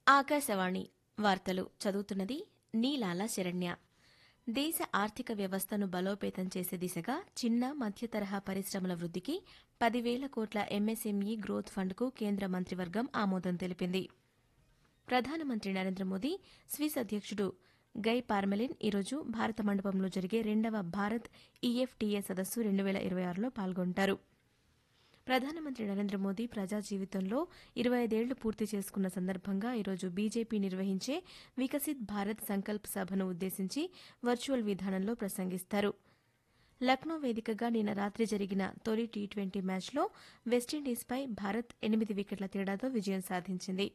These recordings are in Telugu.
ఆకాశవాణి వార్తలు చదువుతున్నది నీలాల శరణ్య దేశ ఆర్థిక వ్యవస్థను బలోపేతం చేసే దిశగా చిన్న మధ్య తరహా పరిశ్రమల వృద్దికి పదివేల కోట్ల ఎంఎస్ఎంఈ గ్రోత్ ఫండ్కు కేంద్ర మంత్రివర్గం ఆమోదం తెలిపింది ప్రధానమంత్రి నరేంద్ర మోదీ స్విస్ అధ్యక్షుడు గై పార్మెలిన్ ఈరోజు భారత మండపంలో జరిగే రెండవ భారత్ ఈఎఫ్టీఏ సదస్సు రెండు వేల ఇరవై ఆరులో పాల్గొంటారు ప్రధానమంత్రి నరేంద్ర మోదీ ప్రజా జీవితంలో ఇరవై ఐదేళ్లు పూర్తి చేసుకున్న సందర్భంగా ఈరోజు బీజేపీ నిర్వహించే వికసిత్ భారత్ సంకల్ప్ సభను ఉద్దేశించి వర్చువల్ విధానంలో ప్రసంగిస్తారు లక్నో వేదికగా నిన్న రాత్రి జరిగిన తొలి టీ ట్వంటీ మ్యాచ్లో వెస్టిండీస్పై భారత్ ఎనిమిది వికెట్ల తేడాతో విజయం సాధించింది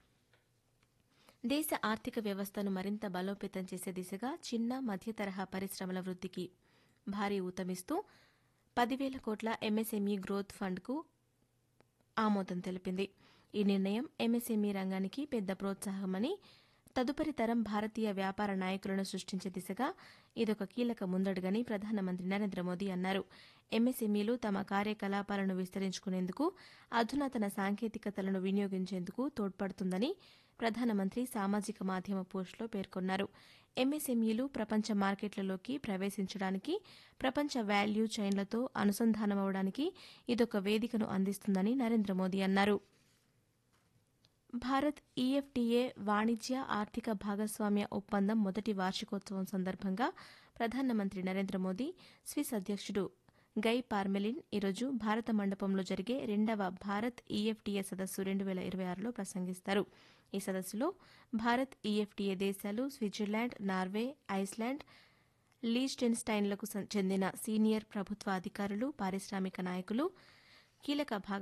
దేశ ఆర్థిక వ్యవస్థను మరింత బలోపేతం చేసే దిశగా చిన్న మధ్య తరహా పరిశ్రమల వృద్దికి భారీ ఊతమిస్తూ పదివేల కోట్ల ఎంఎస్ఎంఈ గ్రోత్ ఫండ్కు ఆమోదం తెలిపింది ఈ నిర్ణయం ఎంఎస్ఎంఈ రంగానికి పెద్ద ప్రోత్సాహమని తదుపరి తరం భారతీయ వ్యాపార నాయకులను సృష్టించే దిశగా ఇదొక కీలక ముందడుగని ప్రధానమంత్రి నరేంద్ర మోదీ అన్నారు ఎంఎస్ఎంఈలు తమ కార్యకలాపాలను విస్తరించుకునేందుకు అధునాతన సాంకేతికతలను వినియోగించేందుకు తోడ్పడుతుందని ప్రధానమంత్రి సామాజిక మాధ్యమ పోస్టులో పేర్కొన్నారు ఎంఎస్ఎంఈలు ప్రపంచ మార్కెట్లలోకి ప్రవేశించడానికి ప్రపంచ వాల్యూ చైన్లతో అనుసంధానమవడానికి ఇదొక వేదికను అందిస్తుందని నరేంద్ర మోదీ అన్నారు భారత్ ఈఎఫ్టీఏ వాణిజ్య ఆర్థిక భాగస్వామ్య ఒప్పందం మొదటి వార్షికోత్సవం సందర్భంగా ప్రధానమంత్రి నరేంద్ర మోదీ స్విస్ అధ్యక్షుడు గై పార్మెలిన్ ఈరోజు భారత మండపంలో జరిగే రెండవ భారత్ ఈఎఫ్టీఏ సదస్సు రెండు వేల ఇరవై ఆరులో ప్రసంగిస్తారు ఈ సదస్సులో భారత్ ఈఎఫ్టీఏ దేశాలు స్విట్జర్లాండ్ నార్వే ఐస్లాండ్ లీస్టెన్స్టైన్లకు చెందిన సీనియర్ ప్రభుత్వ అధికారులు పారిశ్రామిక నాయకులు కీలక భాగ